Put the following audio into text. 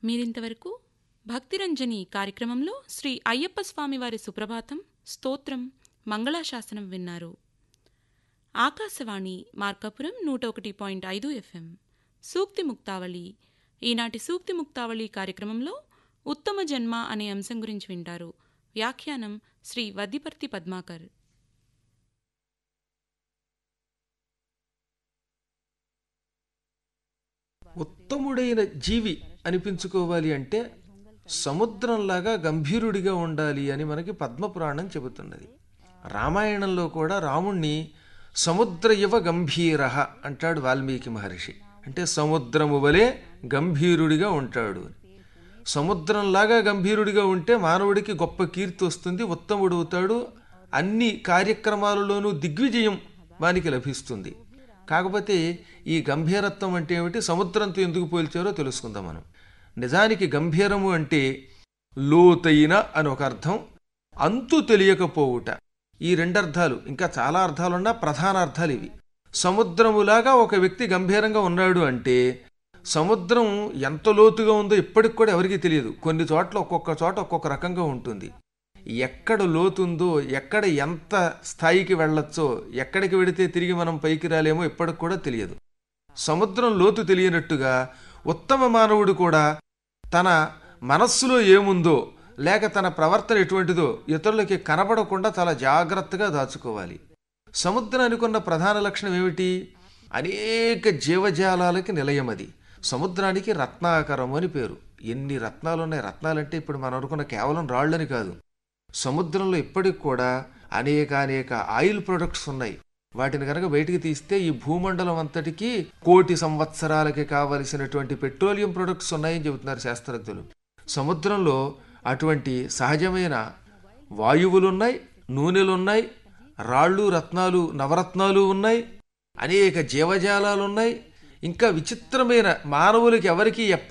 మీరింతవరకు భక్తిరంజని కార్యక్రమంలో శ్రీ అయ్యప్ప స్వామివారి సుప్రభాతం స్తోత్రం మంగళాశాసనం విన్నారు ఆకాశవాణి మార్కాపురం నూట ఒకటి పాయింట్ ఐదు ఎఫ్ఎం సూక్తి ముక్తావళి ఈనాటి సూక్తి ముక్తావళి కార్యక్రమంలో ఉత్తమ జన్మ అనే అంశం గురించి వింటారు వ్యాఖ్యానం శ్రీ వద్దిపర్తి పద్మాకర్ ఉత్తముడైన జీవి అనిపించుకోవాలి అంటే సముద్రంలాగా గంభీరుడిగా ఉండాలి అని మనకి పద్మపురాణం చెబుతున్నది రామాయణంలో కూడా రాముణ్ణి సముద్ర ఇవ గంభీర అంటాడు వాల్మీకి మహర్షి అంటే సముద్రము వలె గంభీరుడిగా ఉంటాడు అని సముద్రంలాగా గంభీరుడిగా ఉంటే మానవుడికి గొప్ప కీర్తి వస్తుంది ఉత్తముడు అవుతాడు అన్ని కార్యక్రమాలలోనూ దిగ్విజయం వానికి లభిస్తుంది కాకపోతే ఈ గంభీరత్వం అంటే ఏమిటి సముద్రంతో ఎందుకు పోల్చారో తెలుసుకుందాం మనం నిజానికి గంభీరము అంటే లోతైన అని ఒక అర్థం అంతు తెలియకపోవుట ఈ రెండు అర్థాలు ఇంకా చాలా అర్థాలున్నా ప్రధాన అర్థాలు ఇవి సముద్రములాగా ఒక వ్యక్తి గంభీరంగా ఉన్నాడు అంటే సముద్రం ఎంత లోతుగా ఉందో ఇప్పటికి కూడా ఎవరికీ తెలియదు కొన్ని చోట్ల ఒక్కొక్క చోట ఒక్కొక్క రకంగా ఉంటుంది ఎక్కడ లోతుందో ఎక్కడ ఎంత స్థాయికి వెళ్ళొచ్చో ఎక్కడికి వెడితే తిరిగి మనం పైకి రాలేమో ఇప్పటికి కూడా తెలియదు సముద్రం లోతు తెలియనట్టుగా ఉత్తమ మానవుడు కూడా తన మనస్సులో ఏముందో లేక తన ప్రవర్తన ఎటువంటిదో ఇతరులకి కనబడకుండా చాలా జాగ్రత్తగా దాచుకోవాలి సముద్రానికి ఉన్న ప్రధాన లక్షణం ఏమిటి అనేక జీవజాలాలకి నిలయం అది సముద్రానికి రత్నాకరం అని పేరు ఎన్ని రత్నాలు ఉన్నాయి రత్నాలంటే ఇప్పుడు మనం అనుకున్న కేవలం రాళ్ళని కాదు సముద్రంలో ఇప్పటికి కూడా అనేక అనేక ఆయిల్ ప్రొడక్ట్స్ ఉన్నాయి వాటిని కనుక బయటికి తీస్తే ఈ భూమండలం అంతటికి కోటి సంవత్సరాలకి కావలసినటువంటి పెట్రోలియం ప్రొడక్ట్స్ ఉన్నాయని చెబుతున్నారు శాస్త్రజ్ఞులు సముద్రంలో అటువంటి సహజమైన వాయువులున్నాయి నూనెలున్నాయి రాళ్ళు రత్నాలు నవరత్నాలు ఉన్నాయి అనేక జీవజాలాలు ఉన్నాయి ఇంకా విచిత్రమైన మానవులకి ఎవరికి